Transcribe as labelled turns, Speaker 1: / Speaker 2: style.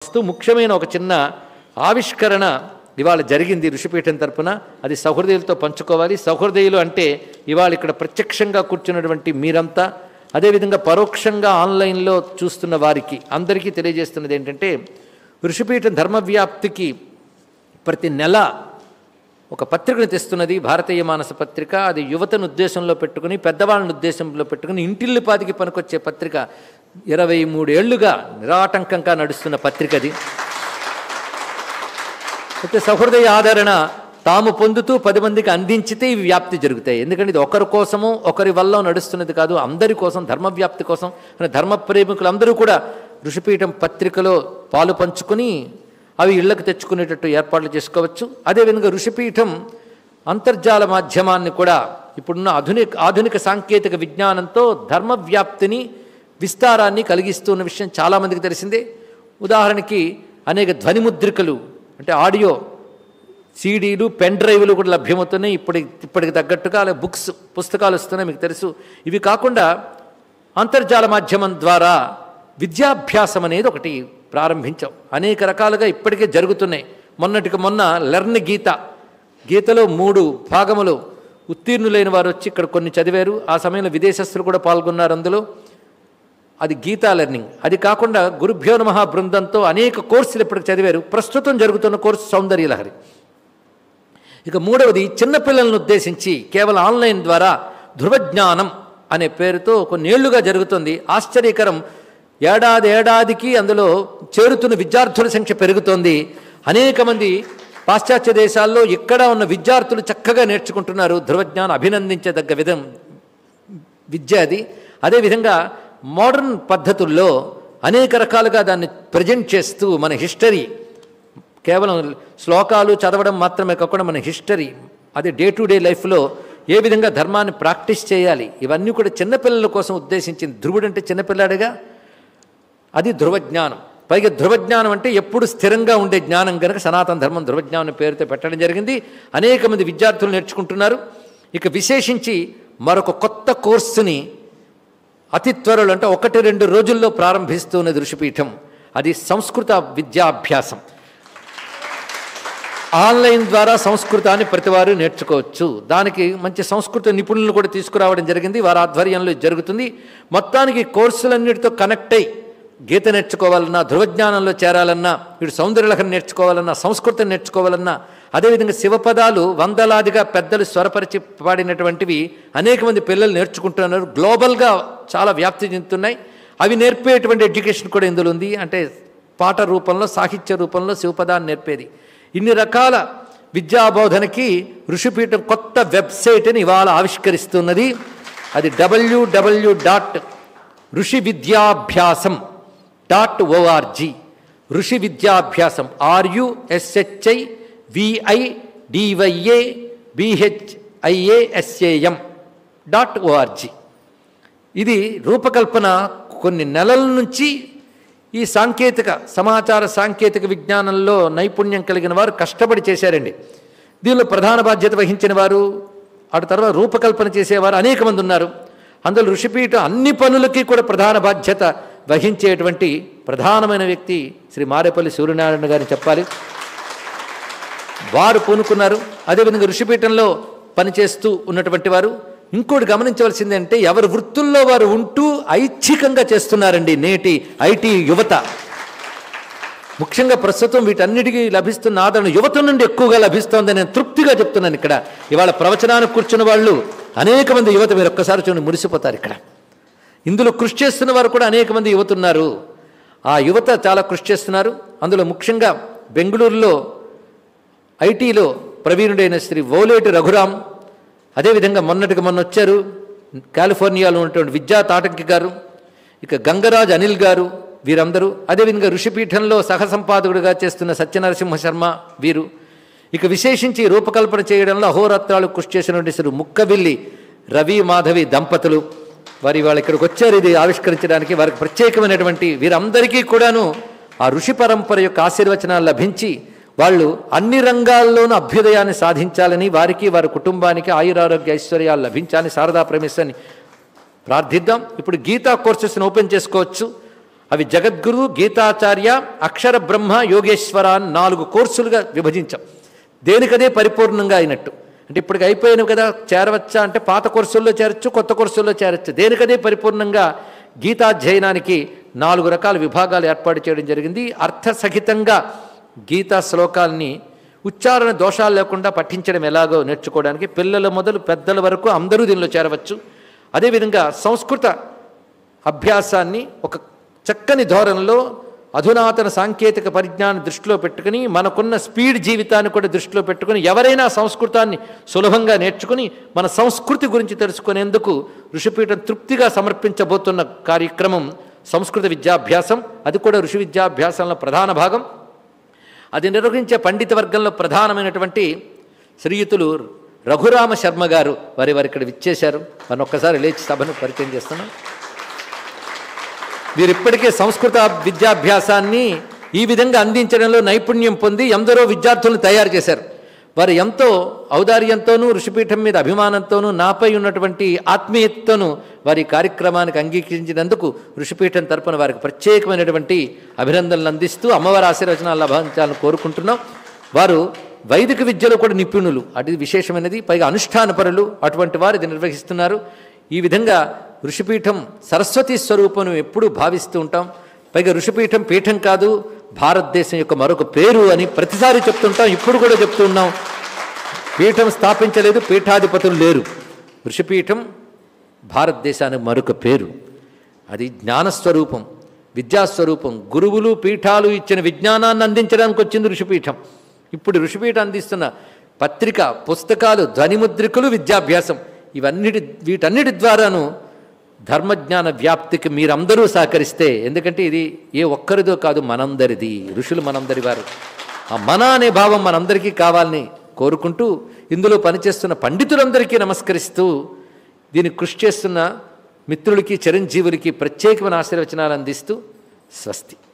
Speaker 1: భావిస్తూ ముఖ్యమైన ఒక చిన్న ఆవిష్కరణ ఇవాళ జరిగింది ఋషిపీఠం తరపున అది సహృదయులతో పంచుకోవాలి సహృదయులు అంటే ఇవాళ ఇక్కడ ప్రత్యక్షంగా కూర్చున్నటువంటి మీరంతా అదేవిధంగా పరోక్షంగా ఆన్లైన్లో చూస్తున్న వారికి అందరికీ తెలియజేస్తున్నది ఏంటంటే ఋషిపీఠం ధర్మవ్యాప్తికి ప్రతి నెల ఒక పత్రికను తెస్తున్నది భారతీయ మానస పత్రిక అది యువతను ఉద్దేశంలో పెట్టుకుని పెద్దవాళ్ళని ఉద్దేశంలో పెట్టుకుని ఇంటిల్లిపాదికి పనికొచ్చే పత్రిక ఇరవై మూడేళ్లుగా నిరాటంకంగా నడుస్తున్న పత్రిక అది అయితే సహృదయ ఆదరణ తాము పొందుతూ పది మందికి అందించితే ఇవి వ్యాప్తి జరుగుతాయి ఎందుకంటే ఇది ఒకరి కోసము ఒకరి వల్ల నడుస్తున్నది కాదు అందరి కోసం ధర్మ వ్యాప్తి కోసం అంటే ధర్మ ప్రేమికులందరూ కూడా ఋషిపీఠం పత్రికలో పాలు పంచుకుని అవి ఇళ్లకు తెచ్చుకునేటట్టు ఏర్పాట్లు చేసుకోవచ్చు అదేవిధంగా ఋషిపీఠం అంతర్జాల మాధ్యమాన్ని కూడా ఇప్పుడున్న ఆధునిక ఆధునిక సాంకేతిక విజ్ఞానంతో ధర్మ వ్యాప్తిని విస్తారాన్ని కలిగిస్తున్న విషయం చాలామందికి తెలిసిందే ఉదాహరణకి అనేక ధ్వనిముద్రికలు అంటే ఆడియో సీడీలు పెన్ డ్రైవ్లు కూడా లభ్యమవుతున్నాయి ఇప్పటి ఇప్పటికి తగ్గట్టుగా అలా బుక్స్ పుస్తకాలు వస్తున్నాయి మీకు తెలుసు ఇవి కాకుండా అంతర్జాల మాధ్యమం ద్వారా విద్యాభ్యాసం అనేది ఒకటి ప్రారంభించాం అనేక రకాలుగా ఇప్పటికే జరుగుతున్నాయి మొన్నటికి మొన్న లెర్న్ గీత గీతలో మూడు భాగములు ఉత్తీర్ణులైన వారు వచ్చి ఇక్కడ కొన్ని చదివారు ఆ సమయంలో విదేశస్తులు కూడా పాల్గొన్నారు అందులో అది గీతా లెర్నింగ్ అది కాకుండా గురుభ్యో నమః బృందంతో అనేక కోర్సులు ఇప్పటికి చదివారు ప్రస్తుతం జరుగుతున్న కోర్సు సౌందర్యలహరి ఇక మూడవది చిన్నపిల్లలను ఉద్దేశించి కేవలం ఆన్లైన్ ద్వారా ధృవజ్ఞానం అనే పేరుతో కొన్నేళ్లుగా జరుగుతుంది ఆశ్చర్యకరం ఏడాది ఏడాదికి అందులో చేరుతున్న విద్యార్థుల సంఖ్య పెరుగుతోంది అనేక మంది పాశ్చాత్య దేశాల్లో ఇక్కడ ఉన్న విద్యార్థులు చక్కగా నేర్చుకుంటున్నారు ధృవజ్ఞానం అభినందించదగ్గ విధం విద్య అది అదేవిధంగా మోడర్న్ పద్ధతుల్లో అనేక రకాలుగా దాన్ని ప్రజెంట్ చేస్తూ మన హిస్టరీ కేవలం శ్లోకాలు చదవడం మాత్రమే కాకుండా మన హిస్టరీ అది డే టు డే లైఫ్లో ఏ విధంగా ధర్మాన్ని ప్రాక్టీస్ చేయాలి ఇవన్నీ కూడా చిన్నపిల్లల కోసం ఉద్దేశించింది ధ్రువుడు అంటే చిన్నపిల్లాడిగా అది ధ్రువజ్ఞానం పైగా ధ్రువజ్ఞానం అంటే ఎప్పుడు స్థిరంగా ఉండే జ్ఞానం కనుక సనాతన ధర్మం ధ్రువజ్ఞానం పేరుతో పెట్టడం జరిగింది అనేక మంది విద్యార్థులు నేర్చుకుంటున్నారు ఇక విశేషించి మరొక కొత్త కోర్సుని అతి త్వరలో అంటే ఒకటి రెండు రోజుల్లో ప్రారంభిస్తున్నది ఋషిపీఠం అది సంస్కృత విద్యాభ్యాసం ఆన్లైన్ ద్వారా సంస్కృతాన్ని ప్రతివారు నేర్చుకోవచ్చు దానికి మంచి సంస్కృత నిపుణులను కూడా తీసుకురావడం జరిగింది వారి ఆధ్వర్యంలో ఇది జరుగుతుంది మొత్తానికి కోర్సులన్నిటితో కనెక్ట్ అయి గీత నేర్చుకోవాలన్నా ధృవజ్ఞానంలో చేరాలన్నా వీడు సౌందర్యలహరి నేర్చుకోవాలన్నా సంస్కృతం నేర్చుకోవాలన్నా అదేవిధంగా శివపదాలు వందలాదిగా పెద్దలు స్వరపరిచి పాడినటువంటివి అనేక మంది పిల్లలు నేర్చుకుంటున్నారు గ్లోబల్గా చాలా వ్యాప్తి చెందుతున్నాయి అవి నేర్పేటువంటి ఎడ్యుకేషన్ కూడా ఇందులో ఉంది అంటే పాట రూపంలో సాహిత్య రూపంలో శివపదాన్ని నేర్పేది ఇన్ని రకాల విద్యాబోధనకి ఋషిపీఠం కొత్త వెబ్సైట్ని ఇవాళ ఆవిష్కరిస్తున్నది అది డబ్ల్యూడబ్ల్యూ డాట్ ఋషి విద్యాభ్యాసం డాట్ ఓఆర్జీ ఋషి విద్యాభ్యాసం ఆర్యుఎస్హెచ్ఐ విఐ డివైఏ బిహెచ్ఐఏఎస్ఏఎం డాట్ ఓఆర్జీ ఇది రూపకల్పన కొన్ని నెలల నుంచి ఈ సాంకేతిక సమాచార సాంకేతిక విజ్ఞానంలో నైపుణ్యం కలిగిన వారు కష్టపడి చేశారండి దీనిలో ప్రధాన బాధ్యత వహించిన వారు అటు తర్వాత రూపకల్పన చేసేవారు అనేక మంది ఉన్నారు అందులో ఋషిపీఠ అన్ని పనులకి కూడా ప్రధాన బాధ్యత వహించేటువంటి ప్రధానమైన వ్యక్తి శ్రీ మారేపల్లి సూర్యనారాయణ గారిని చెప్పాలి వారు పూనుకున్నారు అదేవిధంగా ఋషిపీఠంలో పనిచేస్తూ ఉన్నటువంటి వారు ఇంకోటి గమనించవలసింది అంటే ఎవరి వృత్తుల్లో వారు ఉంటూ ఐచ్ఛికంగా చేస్తున్నారండి నేటి ఐటీ యువత ముఖ్యంగా ప్రస్తుతం వీటన్నిటికీ లభిస్తున్న ఆదరణ యువత నుండి ఎక్కువగా లభిస్తోందని నేను తృప్తిగా చెప్తున్నాను ఇక్కడ ఇవాళ ప్రవచనానికి కూర్చున్న వాళ్ళు అనేక మంది యువత మీరు ఒక్కసారి చూడండి మురిసిపోతారు ఇక్కడ ఇందులో కృషి చేస్తున్న వారు కూడా అనేక మంది యువత ఉన్నారు ఆ యువత చాలా కృషి చేస్తున్నారు అందులో ముఖ్యంగా బెంగళూరులో ఐటీలో ప్రవీణుడైన శ్రీ ఓలేటి రఘురాం అదేవిధంగా మొన్నటికి మొన్న వచ్చారు కాలిఫోర్నియాలో ఉన్నటువంటి విద్యా తాటంకి గారు ఇక గంగరాజ్ అనిల్ గారు వీరందరూ అదేవిధంగా ఋషిపీఠంలో సహసంపాదకుడిగా చేస్తున్న సత్యనరసింహ శర్మ వీరు ఇక విశేషించి రూపకల్పన చేయడంలో అహోరాత్రాలు కృషి చేసినటువంటి శ్రీ ముక్కవిల్లి రవి మాధవి దంపతులు వారి వాళ్ళు ఇక్కడికి వచ్చారు ఇది ఆవిష్కరించడానికి వారికి ప్రత్యేకమైనటువంటి వీరందరికీ కూడాను ఆ ఋషి పరంపర యొక్క ఆశీర్వచనాలు లభించి వాళ్ళు అన్ని రంగాల్లోనూ అభ్యుదయాన్ని సాధించాలని వారికి వారి కుటుంబానికి ఆయురారోగ్య ఐశ్వర్యాలు లభించాలని శారదా ప్రేమిస్తని ప్రార్థిద్దాం ఇప్పుడు గీతా కోర్సెస్ని ఓపెన్ చేసుకోవచ్చు అవి జగద్గురు గీతాచార్య అక్షర బ్రహ్మ యోగేశ్వర అని నాలుగు కోర్సులుగా విభజించాం దేనికదే పరిపూర్ణంగా అయినట్టు అంటే ఇప్పటికి అయిపోయినవి కదా చేరవచ్చా అంటే పాత కోర్సుల్లో చేరచ్చు కొత్త కోర్సుల్లో చేరచ్చు దేనికదే పరిపూర్ణంగా గీతాధ్యయనానికి నాలుగు రకాల విభాగాలు ఏర్పాటు చేయడం జరిగింది అర్థసహితంగా గీతా శ్లోకాల్ని ఉచ్చారణ దోషాలు లేకుండా పఠించడం ఎలాగో నేర్చుకోవడానికి పిల్లల మొదలు పెద్దల వరకు అందరూ దీనిలో చేరవచ్చు అదేవిధంగా సంస్కృత అభ్యాసాన్ని ఒక చక్కని ధోరణిలో అధునాతన సాంకేతిక పరిజ్ఞానం దృష్టిలో పెట్టుకుని మనకున్న స్పీడ్ జీవితాన్ని కూడా దృష్టిలో పెట్టుకుని ఎవరైనా సంస్కృతాన్ని సులభంగా నేర్చుకుని మన సంస్కృతి గురించి తెలుసుకునేందుకు ఋషిపీఠం తృప్తిగా సమర్పించబోతున్న కార్యక్రమం సంస్కృత విద్యాభ్యాసం అది కూడా ఋషి విద్యాభ్యాసంలో ప్రధాన భాగం అది నిర్వహించే పండిత వర్గంలో ప్రధానమైనటువంటి శ్రీయుతులు రఘురామ శర్మ గారు వారి వారు ఇక్కడ విచ్చేశారు వారిని ఒక్కసారి లేచి సభను పరిచయం చేస్తున్నాం వీరు ఇప్పటికే సంస్కృత విద్యాభ్యాసాన్ని ఈ విధంగా అందించడంలో నైపుణ్యం పొంది ఎందరో విద్యార్థులను తయారు చేశారు వారు ఎంతో ఔదార్యంతోనూ ఋషిపీఠం మీద అభిమానంతోనూ నాపై ఉన్నటువంటి ఆత్మీయతతోనూ వారి కార్యక్రమానికి అంగీకరించినందుకు ఋషిపీఠం తరపున వారికి ప్రత్యేకమైనటువంటి అభినందనలు అందిస్తూ అమ్మవారి ఆశీర్వచనాలు లభించాలని కోరుకుంటున్నాం వారు వైదిక విద్యలో కూడా నిపుణులు అది విశేషమైనది పైగా అనుష్ఠానపరులు అటువంటి వారు ఇది నిర్వహిస్తున్నారు ఈ విధంగా ఋషిపీఠం సరస్వతి స్వరూపం ఎప్పుడూ భావిస్తూ ఉంటాం పైగా ఋషిపీఠం పీఠం కాదు భారతదేశం యొక్క మరొక పేరు అని ప్రతిసారి చెప్తుంటాం ఇప్పుడు కూడా చెప్తూ ఉన్నాం పీఠం స్థాపించలేదు పీఠాధిపతులు లేరు ఋషిపీఠం భారతదేశానికి మరొక పేరు అది జ్ఞానస్వరూపం విద్యాస్వరూపం గురువులు పీఠాలు ఇచ్చిన విజ్ఞానాన్ని అందించడానికి వచ్చింది ఋషిపీఠం ఇప్పుడు ఋషిపీఠం అందిస్తున్న పత్రిక పుస్తకాలు ధ్వనిముద్రికలు విద్యాభ్యాసం ఇవన్నిటి వీటన్నిటి ద్వారాను ధర్మజ్ఞాన వ్యాప్తికి మీరందరూ సహకరిస్తే ఎందుకంటే ఇది ఏ ఒక్కరిదో కాదు మనందరిది ఋషులు మనందరి వారు ఆ మన అనే భావం మనందరికీ కావాలని కోరుకుంటూ ఇందులో పనిచేస్తున్న పండితులందరికీ నమస్కరిస్తూ దీన్ని కృషి చేస్తున్న మిత్రులకి చిరంజీవులకి ప్రత్యేకమైన ఆశీర్వచనాలు అందిస్తూ స్వస్తి